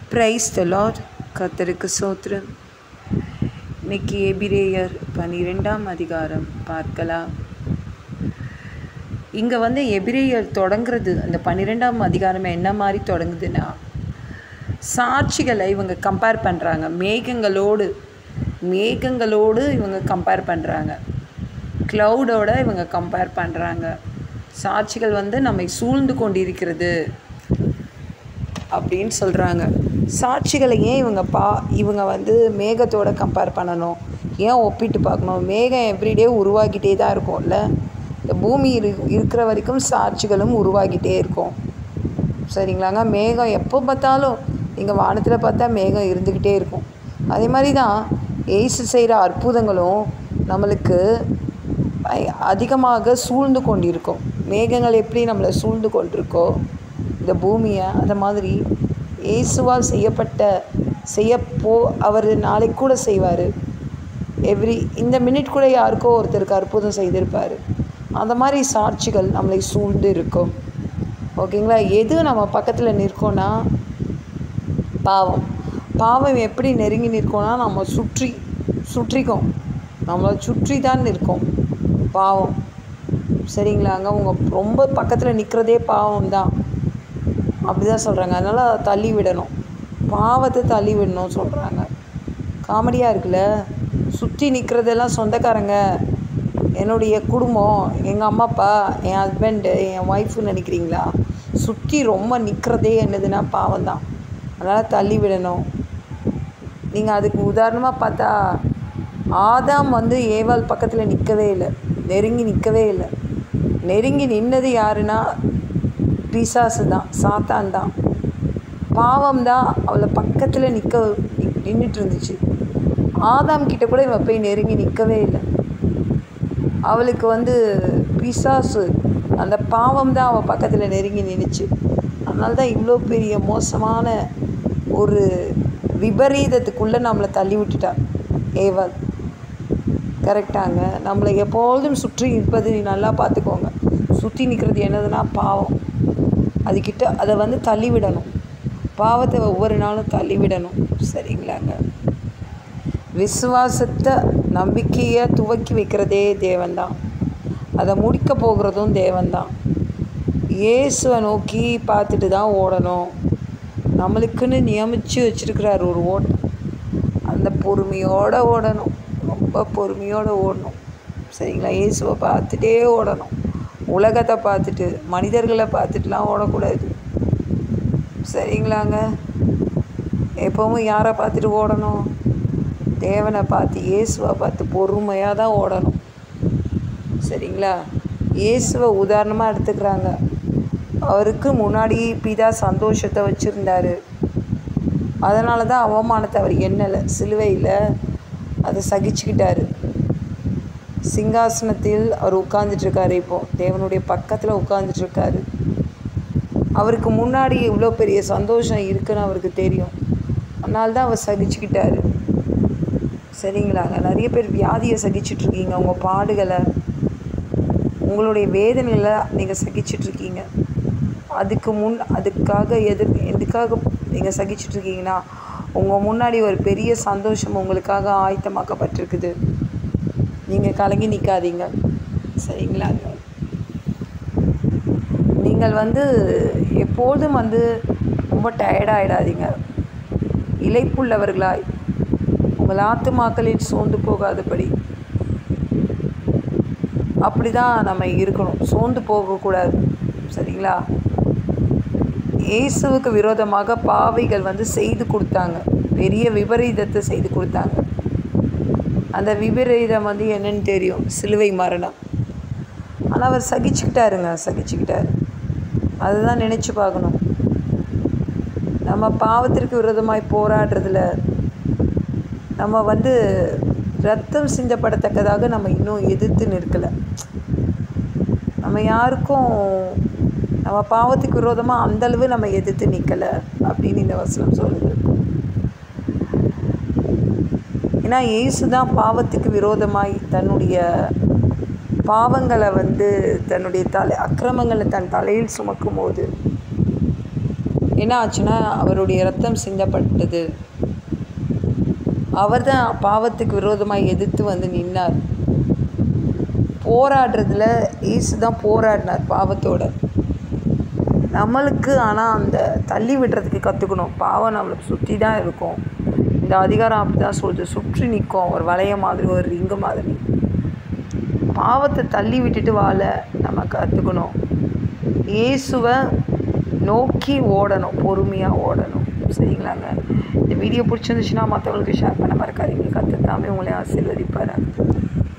praise the Lord கர்த்தருக்கு சோத்திரம் இன்னைக்கு எபிரேயர் பனிரெண்டாம் அதிகாரம் பார்க்கலாம் இங்கே வந்து எபிரேயர் தொடங்குறது அந்த பன்னிரெண்டாம் அதிகாரம் என்ன மாதிரி தொடங்குதுன்னா சாட்சிகளை இவங்க கம்பேர் பண்ணுறாங்க மேகங்களோடு மேகங்களோடு இவங்க கம்பேர் பண்ணுறாங்க க்ளவுடோட இவங்க கம்பேர் பண்ணுறாங்க சாட்சிகள் வந்து நம்மை சூழ்ந்து கொண்டிருக்கிறது அப்படின்னு சொல்கிறாங்க சாட்சிகளை ஏன் இவங்க பா இவங்க வந்து மேகத்தோட கம்பேர் பண்ணணும் ஏன் ஒப்பிட்டு பார்க்கணும் மேகம் எவ்ரிடே உருவாகிட்டே தான் இருக்கும்ல இந்த பூமி இரு இருக்கிற வரைக்கும் சாட்சிகளும் உருவாகிட்டே இருக்கும் சரிங்களாங்க மேகம் எப்போ பார்த்தாலும் நீங்கள் வானத்தில் பார்த்தா மேகம் இருந்துக்கிட்டே இருக்கும் அதே மாதிரி தான் ஏசு செய்கிற அற்புதங்களும் நம்மளுக்கு அதிகமாக சூழ்ந்து கொண்டிருக்கும் மேகங்கள் எப்படி நம்மளை சூழ்ந்து கொண்டிருக்கோ இந்த பூமியை அந்த மாதிரி இயேசுவால் செய்யப்பட்ட செய்யப்போ அவர் நாளைக்கு கூட செய்வார் எவ்ரி இந்த மினிட் கூட யாருக்கோ ஒருத்தருக்கு அற்புதம் செய்திருப்பார் அந்த மாதிரி சாட்சிகள் நம்மளை சூழ்ந்து இருக்கும் ஓகேங்களா எது நம்ம பக்கத்தில் நிற்கோன்னா பாவம் பாவம் எப்படி நெருங்கி நிற்கோன்னா நம்ம சுற்றி சுற்றிக்கும் நம்மளை சுற்றி தான் நிற்கும் பாவம் சரிங்களாங்க உங்கள் ரொம்ப பக்கத்தில் நிற்கிறதே பாவம் தான் அப்படி தான் சொல்கிறாங்க அதனால் அதை தள்ளி விடணும் பாவத்தை தள்ளி விடணும் சொல்கிறாங்க காமெடியாக இருக்குல்ல சுற்றி நிற்கிறதெல்லாம் சொந்தக்காரங்க என்னுடைய குடும்பம் எங்கள் அம்மா அப்பா என் ஹஸ்பண்டு என் ஒய்ஃப்னு நினைக்கிறீங்களா சுற்றி ரொம்ப நிற்கிறதே என்னதுன்னா பாவம் தான் அதனால் தள்ளி விடணும் நீங்கள் அதுக்கு உதாரணமாக பார்த்தா ஆதாம் வந்து ஏவாள் பக்கத்தில் நிற்கவே இல்லை நெருங்கி நிற்கவே இல்லை நெருங்கி நின்னது யாருன்னா பிசாசு தான் சாத்தான் தான் பாவம் தான் அவளை பக்கத்தில் நிற்க நின்றுட்டு இருந்துச்சு ஆதாம் கிட்ட கூட இவன் போய் நெருங்கி நிற்கவே இல்லை அவளுக்கு வந்து பிசாசு அந்த பாவம் தான் அவள் பக்கத்தில் நெருங்கி நின்றுச்சு அதனால தான் இவ்வளோ பெரிய மோசமான ஒரு விபரீதத்துக்குள்ளே நம்மளை தள்ளி விட்டுட்டா ஏவாள் கரெக்டாங்க நம்மளை எப்பொழுதும் சுற்றி நிற்பது நீ நல்லா பார்த்துக்கோங்க சுற்றி நிற்கிறது என்னதுன்னா பாவம் அதுக்கிட்ட அதை வந்து தள்ளி விடணும் பாவத்தை ஒவ்வொரு நாளும் தள்ளி விடணும் சரிங்களாங்க விசுவாசத்தை நம்பிக்கையை துவக்கி வைக்கிறதே தேவன்தான் அதை முடிக்க போகிறதும் தேவன்தான் இயேசுவை நோக்கி பார்த்துட்டு தான் ஓடணும் நம்மளுக்குன்னு நியமித்து வச்சுருக்கிறார் ஒரு ஓட்டம் அந்த பொறுமையோடு ஓடணும் ரொம்ப பொறுமையோடு ஓடணும் சரிங்களா இயேசுவை பார்த்துட்டே ஓடணும் உலகத்தை பார்த்துட்டு மனிதர்களை பார்த்துட்டுலாம் ஓடக்கூடாது சரிங்களாங்க எப்போவும் யாரை பார்த்துட்டு ஓடணும் தேவனை பார்த்து இயேசுவை பார்த்து பொறுமையாக தான் ஓடணும் சரிங்களா இயேசுவை உதாரணமாக எடுத்துக்கிறாங்க அவருக்கு முன்னாடி பிதா சந்தோஷத்தை வச்சுருந்தார் அதனால தான் அவமானத்தை அவர் எண்ணலை சிலுவையில் அதை சகிச்சுக்கிட்டாரு சிங்காசனத்தில் அவர் உட்காந்துட்ருக்காரு இப்போது தேவனுடைய பக்கத்தில் உட்காந்துட்ருக்காரு அவருக்கு முன்னாடி இவ்வளோ பெரிய சந்தோஷம் இருக்குன்னு அவருக்கு தெரியும் அதனால தான் அவர் சகிச்சுக்கிட்டாரு சரிங்களாங்க நிறைய பேர் வியாதியை சகிச்சிட்ருக்கீங்க உங்கள் பாடுகளை உங்களுடைய வேதனைகளை நீங்கள் சகிச்சிட்ருக்கீங்க அதுக்கு முன் அதுக்காக எது எதுக்காக நீங்கள் சகிச்சிட்ருக்கீங்கன்னா உங்கள் முன்னாடி ஒரு பெரிய சந்தோஷம் உங்களுக்காக ஆயத்தமாக்கப்பட்டிருக்குது நீங்கள் கலங்கி நிற்காதீங்க சரிங்களாங்க நீங்கள் வந்து எப்போதும் வந்து ரொம்ப டயர்டாகிடாதீங்க இலைப்புள்ளவர்களாய் உங்கள் ஆத்துமாக்களில் சோர்ந்து போகாதபடி அப்படி தான் நம்ம இருக்கணும் சோர்ந்து போகக்கூடாது சரிங்களா இயேசுவுக்கு விரோதமாக பாவைகள் வந்து செய்து கொடுத்தாங்க பெரிய விபரீதத்தை செய்து கொடுத்தாங்க அந்த விபரீதம் வந்து என்னன்னு தெரியும் சிலுவை மரணம் ஆனால் அவர் சகிச்சுக்கிட்டாருங்க சகிச்சுக்கிட்டார் அதுதான் நினச்சி பார்க்கணும் நம்ம பாவத்திற்கு விரோதமாய் போராடுறதுல நம்ம வந்து ரத்தம் சிந்தப்படத்தக்கதாக நம்ம இன்னும் எதிர்த்து நிற்கலை நம்ம யாருக்கும் நம்ம பாவத்துக்கு விரோதமாக அந்தளவு நம்ம எதிர்த்து நிற்கலை அப்படின்னு இந்த வசனம் சொல்லுது ஏன்னா இயேசு தான் பாவத்துக்கு விரோதமாய் தன்னுடைய பாவங்களை வந்து தன்னுடைய தலை அக்கிரமங்களை தன் தலையில் சுமக்கும் போது என்ன ஆச்சுன்னா அவருடைய ரத்தம் சிந்தப்பட்டது அவர் தான் பாவத்துக்கு விரோதமாக எதிர்த்து வந்து நின்னார் போராடுறதுல இயேசு தான் போராடினார் பாவத்தோட நம்மளுக்கு ஆனால் அந்த தள்ளி விடுறதுக்கு கற்றுக்கணும் பாவம் நம்மளுக்கு சுற்றி தான் இருக்கும் இந்த அதிகாரம் அப்படி தான் சொல்லுது சுற்றி நிற்கும் ஒரு வளைய மாதிரி ஒரு ரிங்கு மாதிரி பாவத்தை தள்ளி விட்டுட்டு வாழ நம்ம கற்றுக்கணும் இயேசுவை நோக்கி ஓடணும் பொறுமையாக ஓடணும் சரிங்களாங்க இந்த வீடியோ பிடிச்சிருந்துச்சுன்னா மற்றவங்களுக்கு ஷேர் பண்ண மறக்காதீங்க கற்றுத்தாமே உங்களை ஆசீர்வதிப்பார்